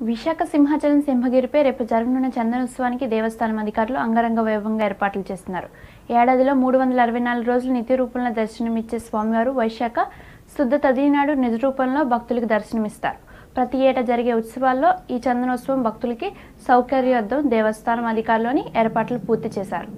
విశాఖ సింహాచలం సింహగిరిపై రేపు జరగనున్న చందనోత్సవానికి దేవస్థానం అధికారులు అంగరంగ వైభవంగా ఏర్పాట్లు చేస్తున్నారు ఏడాదిలో మూడు వందల అరవై నాలుగు రోజులు నిత్య రూపంలో దర్శనమిచ్చే స్వామివారు వైశాఖ శుద్ధ తదినాడు నిజ రూపంలో భక్తులకు దర్శనమిస్తారు ప్రతి ఏటా జరిగే ఉత్సవాల్లో ఈ చందనోత్సవం భక్తులకి సౌకర్యార్థం దేవస్థానం అధికారులని ఏర్పాట్లు పూర్తి చేశారు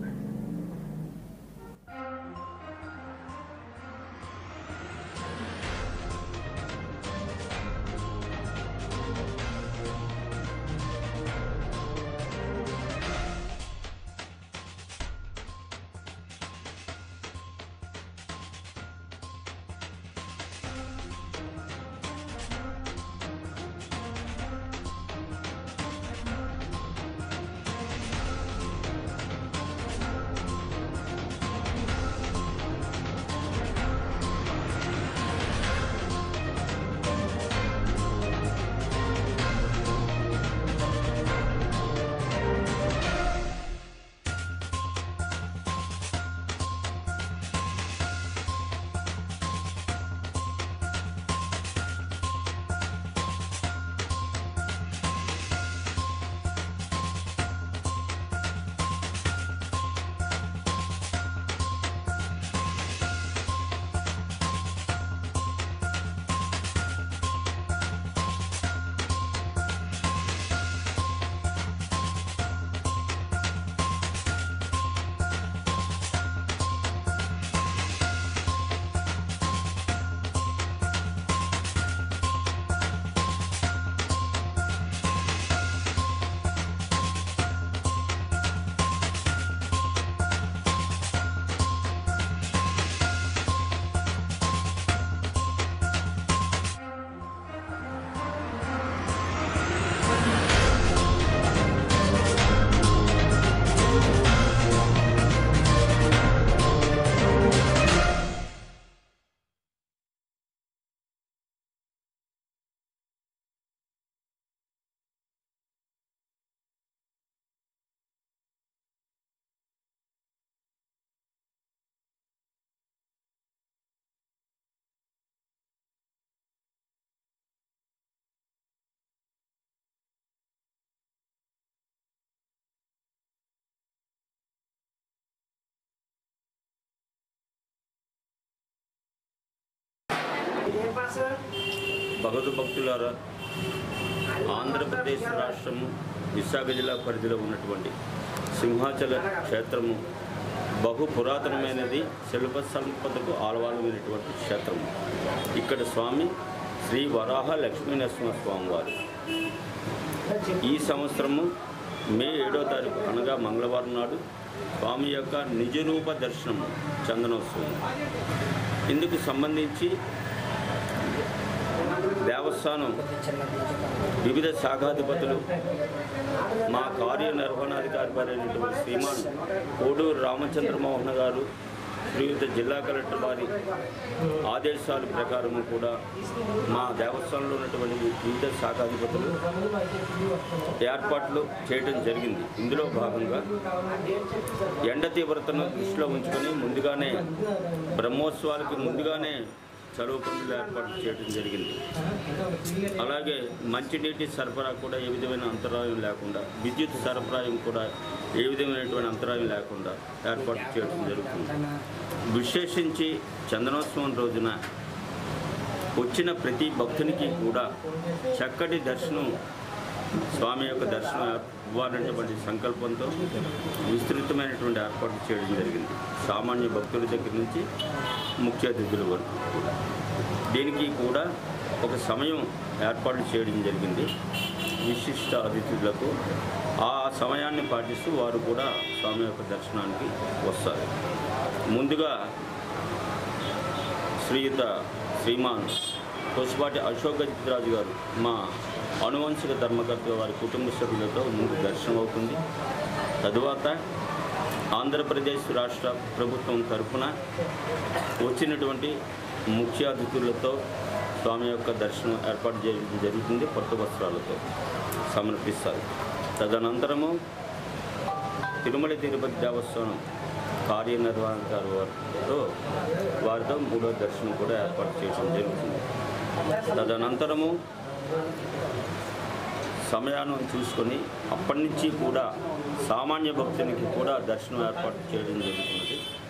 భగవద్ భక్తులారా ఆంధ్రప్రదేశ్ రాష్ట్రము విశాఖ జిల్లా పరిధిలో ఉన్నటువంటి సింహాచల క్షేత్రము బహు పురాతనమైనది శిల్ప సంపదకు ఆలవాలమైనటువంటి క్షేత్రము ఇక్కడ స్వామి శ్రీ వరాహ లక్ష్మీనరసింహ స్వామి వారు ఈ సంవత్సరము మే ఏడో తారీఖు అనగా మంగళవారం నాడు స్వామి యొక్క నిజరూప దర్శనము చందనోత్సవం ఇందుకు సంబంధించి దేవస్థానం వివిధ శాఖాధిపతులు మా కార్యనిర్వహణాధికారి అయినటువంటి శ్రీమాన్ కోడూరు రామచంద్రమోహన్ గారు శ్రీయుత జిల్లా కలెక్టర్ వారి ఆదేశాల ప్రకారము కూడా మా దేవస్థానంలో ఉన్నటువంటి వివిధ శాఖాధిపతులు ఏర్పాట్లు చేయడం జరిగింది ఇందులో భాగంగా ఎండ తీవ్రతను దృష్టిలో ఉంచుకొని ముందుగానే బ్రహ్మోత్సవాలకి ముందుగానే చదువు పనులు ఏర్పాటు చేయడం జరిగింది అలాగే మంచినీటి సరఫరా కూడా ఏ విధమైన అంతరాయం లేకుండా విద్యుత్ సరఫరాయం కూడా ఏ విధమైనటువంటి అంతరాయం లేకుండా ఏర్పాటు చేయడం జరుగుతుంది విశేషించి చందనోత్సవం రోజున వచ్చిన ప్రతి భక్తునికి కూడా చక్కటి దర్శనం స్వామి యొక్క దర్శనం ఇవ్వాలనేటువంటి సంకల్పంతో విస్తృతమైనటువంటి ఏర్పాట్లు చేయడం జరిగింది సామాన్య భక్తుల దగ్గర నుంచి ముఖ్య అతిథుల వరకు కూడా దీనికి కూడా ఒక సమయం ఏర్పాటు చేయడం జరిగింది విశిష్ట అతిథులకు ఆ సమయాన్ని పాటిస్తూ వారు కూడా స్వామి యొక్క దర్శనానికి వస్తారు ముందుగా శ్రీయుత శ్రీమాన్ కొసుపాటి అశోక్ గజరాజు గారు మా అనువంశిక ధర్మకర్త వారి కుటుంబ సభ్యులతో ముందు దర్శనం అవుతుంది తరువాత ఆంధ్రప్రదేశ్ రాష్ట్ర ప్రభుత్వం తరఫున వచ్చినటువంటి ముఖ్య అతిథులతో స్వామి యొక్క దర్శనం ఏర్పాటు చేయడం జరుగుతుంది కొత్త వస్త్రాలతో సమర్పిస్తారు తదనంతరము తిరుమల తిరుపతి దేవస్థానం కార్యనిర్వహణకారు వారితో వారితో మూడో దర్శనం కూడా ఏర్పాటు చేయడం జరుగుతుంది తదనంతరము సమయాన్ని చూసుకొని అప్పటి నుంచి కూడా సామాన్య భక్తునికి కూడా దర్శనం ఏర్పాటు చేయడం జరుగుతున్నది